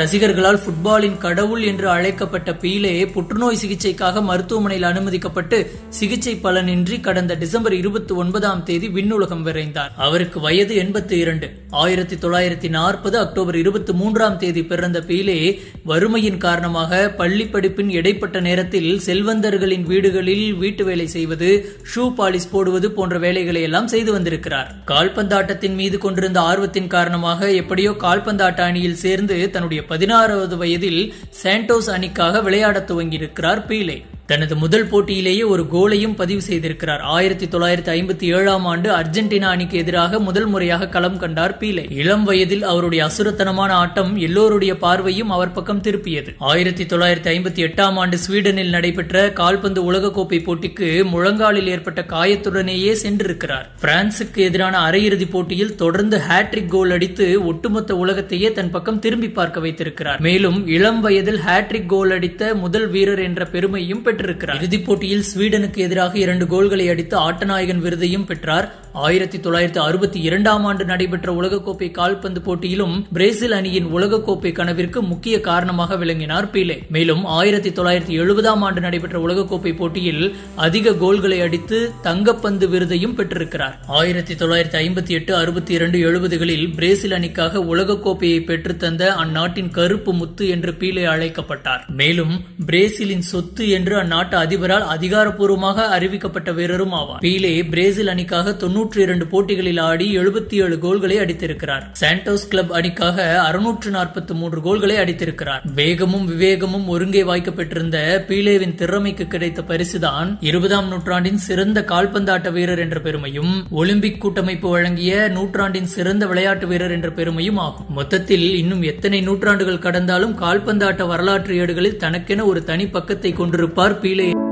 ரசிகர்களால் ஃபுட்பாலின் கடவுள் என்று அழைக்கப்பட்ட பீலே புற்றுநோய் சிகிச்சைக்காக மருத்துவமனையில் அனுமதிக்கப்பட்டு சிகிச்சை பலனின்றி கடந்த டிசம்பர் இருபத்தி ஒன்பதாம் தேதி விண்ணுலகம் விரைந்தார் அவருக்கு வயது எண்பத்தி இரண்டு ஆயிரத்தி தொள்ளாயிரத்தி நாற்பது அக்டோபர் இருபத்தி மூன்றாம் தேதி பிறந்த பீலே வறுமையின் காரணமாக பள்ளி படிப்பின் இடைப்பட்ட நேரத்தில் செல்வந்தர்களின் வீடுகளில் வீட்டு வேலை செய்வது ஷூ பாலிஷ் போடுவது போன்ற வேலைகளை எல்லாம் செய்து வந்திருக்கிறார் கால்பந்தாட்டத்தின் மீது கொண்டிருந்த ஆர்வத்தின் காரணமாக எப்படியோ கால்பந்தாட்ட அணியில் சேர்ந்து தன்னுடைய பதினாறாவது வயதில் சாண்டோஸ் அணிக்காக விளையாடத் துவங்கியிருக்கிறார் பீலே தனது முதல் போட்டியிலேயே ஒரு கோலையும் பதிவு செய்திருக்கிறார் ஆயிரத்தி தொள்ளாயிரத்தி ஐம்பத்தி ஏழாம் ஆண்டு அர்ஜென்டினா அணிக்கு எதிராக முதல் முறையாக களம் கண்டார் பீலே இளம் வயதில் அவருடைய அசுரத்தனமான ஆட்டம் எல்லோருடைய பார்வையும் அவர் பக்கம் திருப்பியது ஆயிரத்தி தொள்ளாயிரத்தி ஐம்பத்தி எட்டாம் ஆண்டு ஸ்வீடனில் நடைபெற்ற கால்பந்து உலகக்கோப்பை போட்டிக்கு முழங்காலில் ஏற்பட்ட காயத்துடனேயே சென்றிருக்கிறார் பிரான்சுக்கு எதிரான அரையிறுதிப் போட்டியில் தொடர்ந்து ஹேட்ரிக் கோல் அடித்து ஒட்டுமொத்த உலகத்தையே தன் பக்கம் திரும்பி பார்க்க வைத்திருக்கிறார் மேலும் இளம் வயதில் ஹேட்ரிக் கோல் அடித்த முதல் வீரர் என்ற பெருமையும் பெற்றிருக்கிறார் இறுதிப் போட்டியில் ஸ்வீடனுக்கு எதிராக இரண்டு கோல்களை அடித்து ஆட்டநாயகன் விருதையும் பெற்றார் ஆயிரத்தி தொள்ளாயிரத்தி அறுபத்தி இரண்டாம் ஆண்டு நடைபெற்ற உலகக்கோப்பை கால்பந்து போட்டியிலும் பிரேசில் அணியின் உலகக்கோப்பை கனவிற்கு முக்கிய காரணமாக விளங்கினார் பீலே மேலும் ஆயிரத்தி தொள்ளாயிரத்தி எழுபதாம் ஆண்டு நடைபெற்ற உலகக்கோப்பை போட்டியில் அதிக கோல்களை அடித்து தங்கப்பந்து விருதையும் பெற்றிருக்கிறார் ஆயிரத்தி தொள்ளாயிரத்தி ஐம்பத்தி எட்டு அறுபத்தி இரண்டு எழுபதுகளில் பிரேசில் அணிக்காக உலகக்கோப்பையை பெற்றுத்தந்த அந்நாட்டின் கருப்பு முத்து என்று பீலே அழைக்கப்பட்டார் மேலும் பிரேசிலின் சொத்து என்று அந்நாட்டு அதிபரால் அதிகாரப்பூர்வமாக அறிவிக்கப்பட்ட வீரரும் ஆவார் பீலே பிரேசில் அணிக்காக தொன்னூற்றி இரண்டு போட்டிகளில் ஆடி எழுபத்தி ஏழு கோல்களை அடித்திருக்கிறார் சாண்டோஸ் கிளப் அணிக்காக அறுநூற்று நாற்பத்தி மூன்று கோல்களை அடித்திருக்கிறார் வேகமும் விவேகமும் ஒருங்கே வாய்க்கப்பட்டிருந்த பீலேவின் திறமைக்கு கிடைத்த பரிசுதான் இருபதாம் நூற்றாண்டின் சிறந்த கால்பந்தாட்ட வீரர் என்ற பெருமையும் ஒலிம்பிக் கூட்டமைப்பு வழங்கிய நூற்றாண்டின் சிறந்த விளையாட்டு வீரர் என்ற பெருமையும் ஆகும் மொத்தத்தில் இன்னும் எத்தனை நூற்றாண்டுகள் கடந்தாலும் கால்பந்தாட்ட வரலாற்று ஏடுகளில் தனக்கென ஒரு தனி பக்கத்தை கொண்டிருப்பார் பீலே